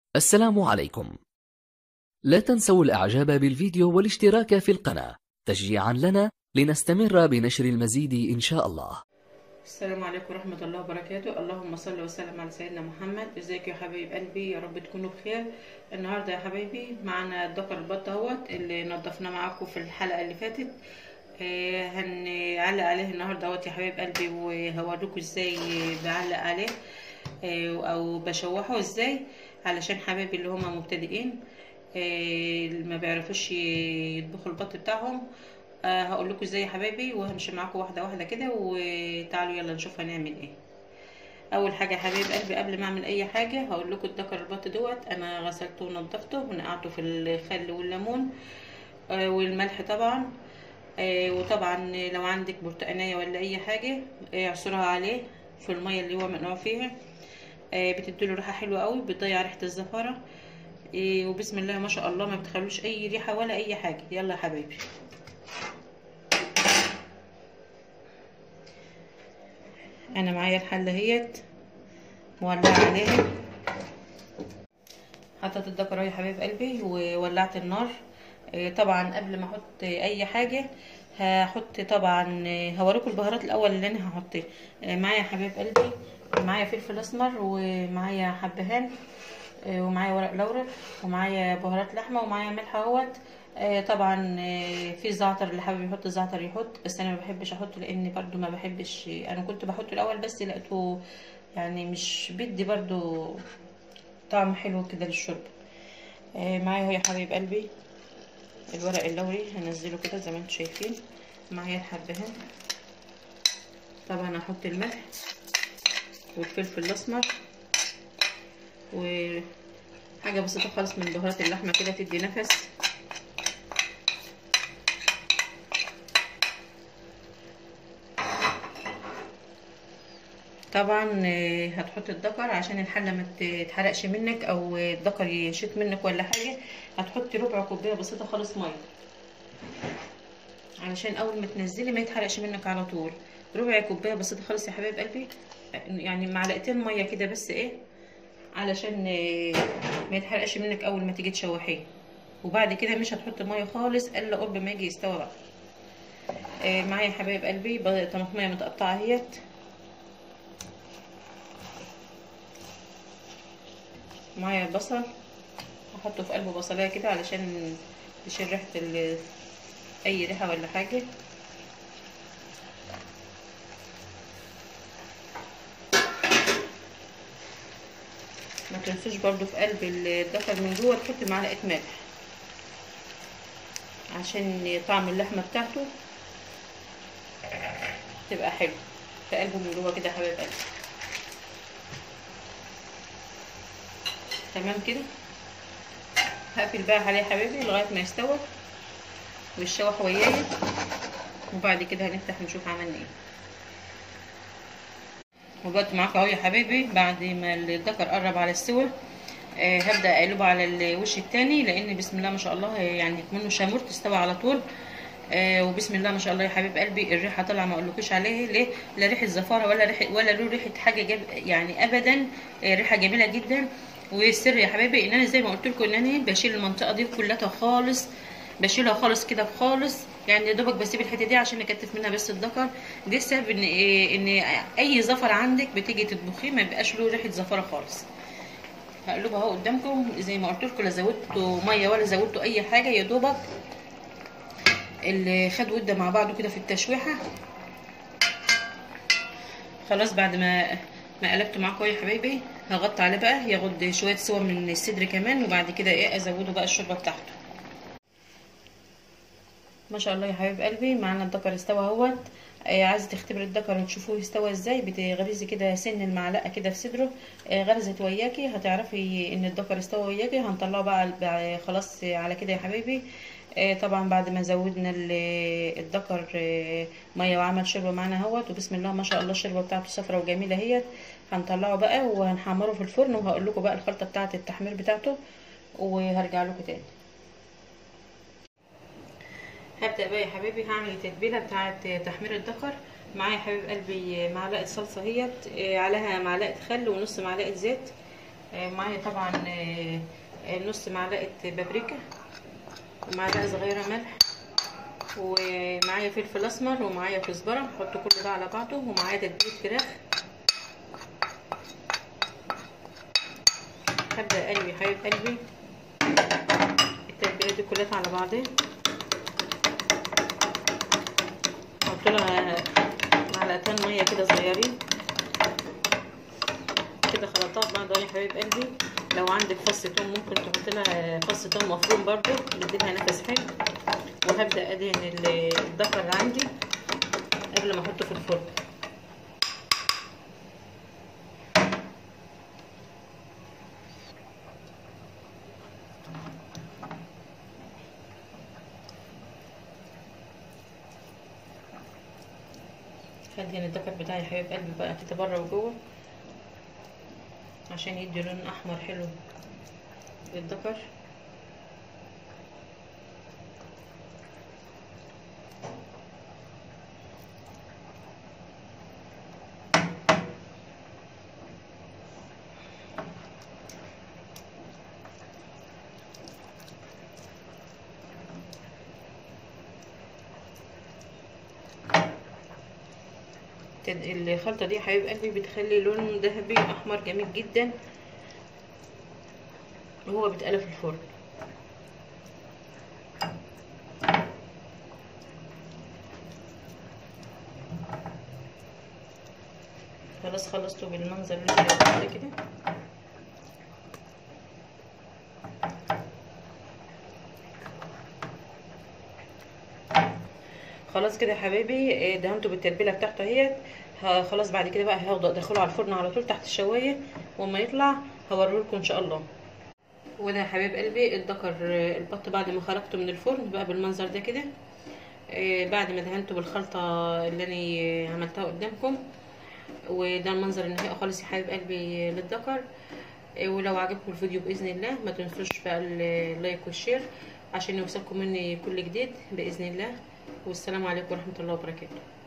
السلام عليكم لا تنسوا الاعجاب بالفيديو والاشتراك في القناة تشجيعا لنا لنستمر بنشر المزيد ان شاء الله السلام عليكم ورحمة الله وبركاته اللهم صل وسلم على سيدنا محمد ازيك يا حبايب قلبي يا رب تكونوا بخير النهاردة يا حبايبي معنا دكر البط اهوت اللي نضفناه معاكم في الحلقة اللي فاتت آه، هنعلق عليه النهاردة اهوت يا حبايب قلبي وهوريكم ازاي بعلق عليه آه، او بشوحه ازاي علشان حبايبي اللي هما مبتدئين آه، اللي ما بيعرفوش يطبخوا البط بتاعهم آه هقول لكم ازاي يا حبايبي وهمشي معاكم واحده واحده كده وتعالوا يلا نشوف هنعمل ايه اول حاجه يا حبايب قلبي قبل ما اعمل اي حاجه هقول لكم الدكر البط دوت انا غسلته ونضفته ونقعته في الخل والليمون آه والملح طبعا آه وطبعا لو عندك برتقانيه ولا اي حاجه اعصرها عليه في الميه اللي هو منقوع فيها آه بتديله ريحه حلوه قوي بتضيع ريحه الزفاره آه وبسم الله ما شاء الله ما بتخلوش اي ريحه ولا اي حاجه يلا يا حبايبي انا معايا الحله اهيت مولعه عليها حطيت الدكر يا حبايب قلبي وولعت النار طبعا قبل ما احط اي حاجه هحط طبعا هوريكم البهارات الاول اللي انا هحطها معايا حبايب قلبي معايا فلفل اسمر ومعايا حبهان ومعايا ورق لورا ومعايا بهارات لحمه ومعايا ملح اهوت طبعا في زعتر اللي حابب يحط زعتر يحط بس انا ما بحبش احطه لان برضو ما بحبش انا كنت بحطه الاول بس لقيته يعني مش بدي برضو طعم حلو كده للشرب معايا اهو يا حبايب قلبي الورق اللوري هنزله كده زي ما انتم شايفين معايا الحبهان طبعا هحط الملح والفلفل الاسمر وحاجه بسيطه خالص من بهارات اللحمه كده تدي نفس طبعا هتحط الدكر عشان الحله ما تتحرقش منك او الدكر يشيط منك ولا حاجه هتحطي ربع كوبايه بسيطه خالص ميه علشان اول ما تنزلي ما يتحرقش منك على طول ربع كوبايه بسيطه خالص يا حبايب قلبي يعني معلقتين ميه كده بس ايه علشان ما يتحرقش منك اول ما تيجي تشوحيه وبعد كده مش هتحط ميه خالص الا قرب ما يجي يستوى بقى معايا يا حبايب قلبي طماطميه متقطعه اهيت معايا البصل هحطه في قلبه بصلايه كده علشان تشيل ريحه اي ريحه ولا حاجه ما تنسوش برضو في قلب الدكر من جوه تحطي معلقه ملح عشان طعم اللحمه بتاعته تبقى حلو في قلبه من جوه كده يا حبايب قلبي تمام كده هقفل بقى عليه يا حبايبي لغايه ما يستوى ويتشوح وياي وبعد كده هنفتح نشوف عملنا ايه وبقت معاكم اهو يا حبايبي بعد ما الدكر قرب على السوا آه هبدا اقلبه على الوش التاني لان بسم الله ما شاء الله يعني منه شامور تستوى على طول آه وبسم الله ما شاء الله يا حبيب قلبي الريحه طالعه ما اقولكوش عليه ليه لا ريحه زفاره ولا ريحه ولا له ريحه حاجه جاب يعني ابدا آه ريحه جميله جدا والسر يا حبايبي ان انا زي ما قلت لكم ان انا بشيل المنطقه دي كلها خالص بشيلها خالص كده خالص يعني يا دوبك بسيب الحته دي عشان اكتف منها بس الذكر دي السبب ان إيه ان اي زفر عندك بتيجي تطبخيه ما بيبقاش له ريحه زفره خالص هقلبها اهو قدامكم زي ما قلت لكم لا زودتوا ميه ولا زودتوا اي حاجه يا دوبك اللي خد وده مع بعضه كده في التشويحه خلاص بعد ما ما قلبت معاكم يا حبايبي هغطي عليه بقى ياخد شويه سوا من الصدر كمان وبعد كده ايه ازوده بقى الشوربه بتاعته ما شاء الله يا حبايب قلبي معانا الدكر استوى اهوت آه عايزه تختبري الدكر وتشوفوه يستوى ازاي بتغرزي كده سن المعلقه كده في صدره آه غرزت وياكي هتعرفي ان الدكر استوى وياكي هنطلعه بقى خلاص على كده يا حبايبي آه طبعا بعد ما زودنا الدكر ميه وعمل شوربه معانا اهوت وبسم الله ما شاء الله الشوربه بتاعته صفرة وجميله اهيت هنطلعه بقى وهنحمره في الفرن وهقول لكم بقى الخلطه بتاعه التحمير بتاعته وهرجع لكم تاني هبدا بقى يا حبايبي هعمل التتبيله بتاعه تحمير الدكر معايا يا حبيب قلبي معلقه صلصه اهيت عليها معلقه خل ونص معلقه زيت آه، معايا طبعا آه، آه، نص معلقه بابريكا ومعلقه صغيره ملح ومعايا فلفل اسمر ومعايا كزبره احط كل ده على بعضه ومعايا تتبيله فراخ هبدا اقلي حبيب قلبي التتبيله دي كلها على بعضها احط لها معلقتين ميه كده صغيرين كده خلطات بعض يا حبيب قلبي لو عندك فص توم ممكن تحط لها فص توم مفروم برضو بيديلها نفس حلو وهبدا ادهن الدكر اللي عندي قبل ما احطه في الفرن هدهن الدكر بتاعي حبيب قلبي بقى كده بره وجوه عشان يدي لون احمر حلو للدكر الخلطه دي حبيب قلبي بتخلي لون ذهبي احمر جميل جدا وهو بيتقلى في الفرن خلاص خلصته بالمنظر اللي انتوا ده كده خلاص كده يا حبايبي دهنته بالتتبيله بتاعته اهيت خلاص بعد كده بقى هاخده ادخله على الفرن على طول تحت الشوايه واما يطلع هوريهولكم ان شاء الله وده يا حبايب قلبي الدكر البط بعد ما خرجته من الفرن بقى بالمنظر ده كده بعد ما دهنته بالخلطه اللي انا عملتها قدامكم وده المنظر النهائي خالص يا حبايب قلبي للدكر ولو عجبكم الفيديو باذن الله ما تنسوش بقى اللايك والشير عشان يوصلكم مني كل جديد باذن الله والسلام عليكم ورحمه الله وبركاته